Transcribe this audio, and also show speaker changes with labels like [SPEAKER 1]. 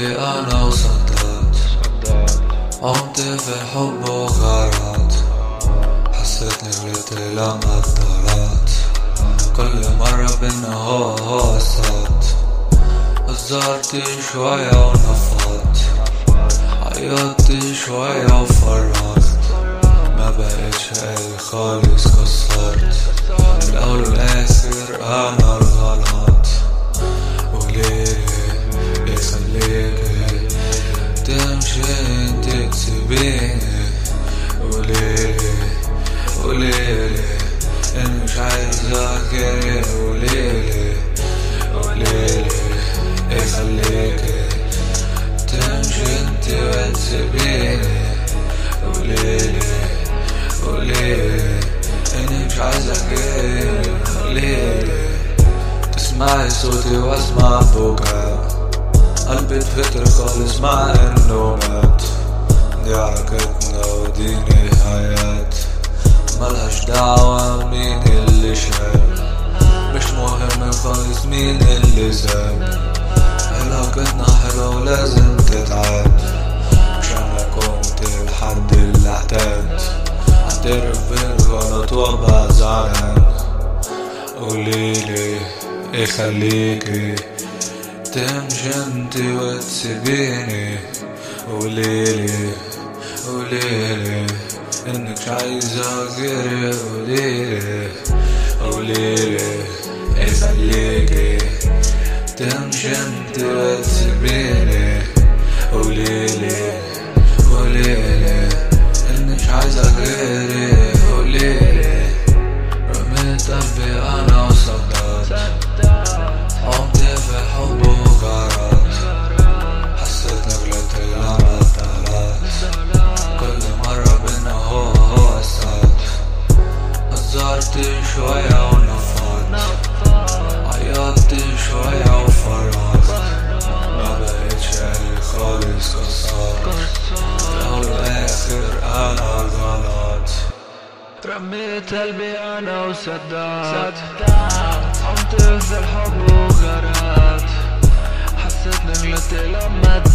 [SPEAKER 1] قلبي انا وصدقت عمت في حب وغارات حسيتني غلطت لما اتطلعت كل مرة بينا هو هو الصوت هزرت شوية ونفضت عيطت شوية وفرغت ما بقتش قادر خالص كسرت الأول والآخر أنا الغلط وليه يخليك تمشي انت تسيبيني وليه وليه انا مش عايزك وليه وليه يخليك تمشي انت وتسيبيني وليه وليه انا مش عايزك وليه تسمعي صوتي واسمع بكاء قلبي اتفتر خالص مع انه مات دي حركتنا ودي نهايات ملهاش دعوة مين اللي شاب مش مهم خالص مين اللي ساب علاقتنا حلوة ولازم تتعاد مش انا كنت الحد اللي احتاج اعترف بالغلط وابقى زعلان قوليلي ايه خليكي تمشي انت وتسيبيني قوليلي قوليلي انك مش عايزة غيري قوليلي قوليلي ايه خليكي تمشي انت وتسيبيني قوليلي قوليلي انك مش عايزة غيري قوليلي رميت قلبي انا وصدقت عمت في حب وغارات حسيت غلطت لما اتطلعت كل مرة بينا هو هو الساد هزرت شوية ونفضت عيطت شوية وفرغت ما بقتش قالي خالص كسرت الأول والآخر أنا الغلط
[SPEAKER 2] رميت قلبي انا وصدقت عمت في الحب وغرقت حسيتني غلطت لما